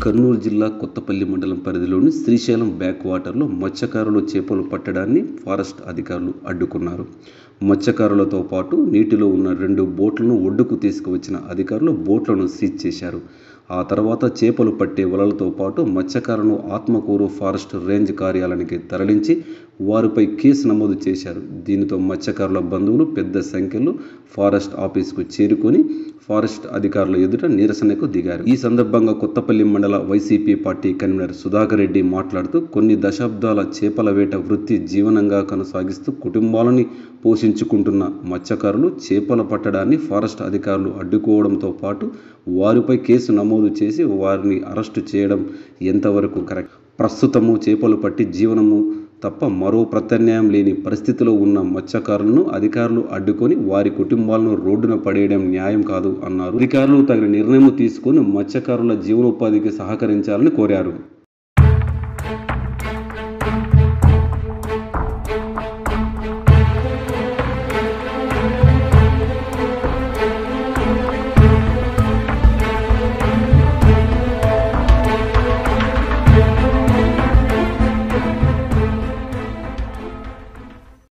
కర్నూలు జిల్లా కొత్తపల్లి మండలం పరిధిలోని శ్రీశైలం బ్యాక్ వాటర్లో మత్స్యకారులు చేపలు పట్టడాన్ని ఫారెస్ట్ అధికారులు అడ్డుకున్నారు మత్స్యకారులతో పాటు నీటిలో ఉన్న రెండు బోట్లను ఒడ్డుకు తీసుకువచ్చిన అధికారులు బోట్లను సీజ్ చేశారు ఆ తర్వాత చేపలు పట్టే వలలతో పాటు మత్స్యకారులను ఆత్మకూరు ఫారెస్ట్ రేంజ్ కార్యాలయానికి తరలించి వారిపై కేసు నమోదు చేశారు దీనితో మత్స్యకారుల బంధువులు పెద్ద సంఖ్యలో ఫారెస్ట్ ఆఫీసుకు చేరుకొని ఫారెస్ట్ అధికారుల ఎదుట నిరసనకు దిగారు ఈ సందర్భంగా కొత్తపల్లి మండల YCP party convener Sudhakar Reddy మాట్లాడుతూ కొన్ని దశాబ్దాల చేపల వేట వృత్తి జీవనంగా కొనసాగిస్తూ కుటుంబాలని పోషించుకుంటున్న మత్స్యకారులు చేపలు పట్టడాన్ని ఫారెస్ట్ అధికారులు అడ్డుకోవడంతో పాటు వారిపై కేసు నమోదు చేసి వారిని అరెస్టు చేయడం ఎంతవరకు కరెక్ట్ ప్రస్తుతము చేపలు పట్టి జీవనము తప్ప మరో ప్రత్యామ్నాయం లేని పరిస్థితిలో ఉన్న మత్స్యకారులను అధికారులు అడ్డుకొని వారి కుటుంబాలను రోడ్డున పడేయడం న్యాయం కాదు అన్నారు అధికారులు తగిన నిర్ణయం తీసుకొని మత్స్యకారుల జీవనోపాధికి సహకరించాలని కోరారు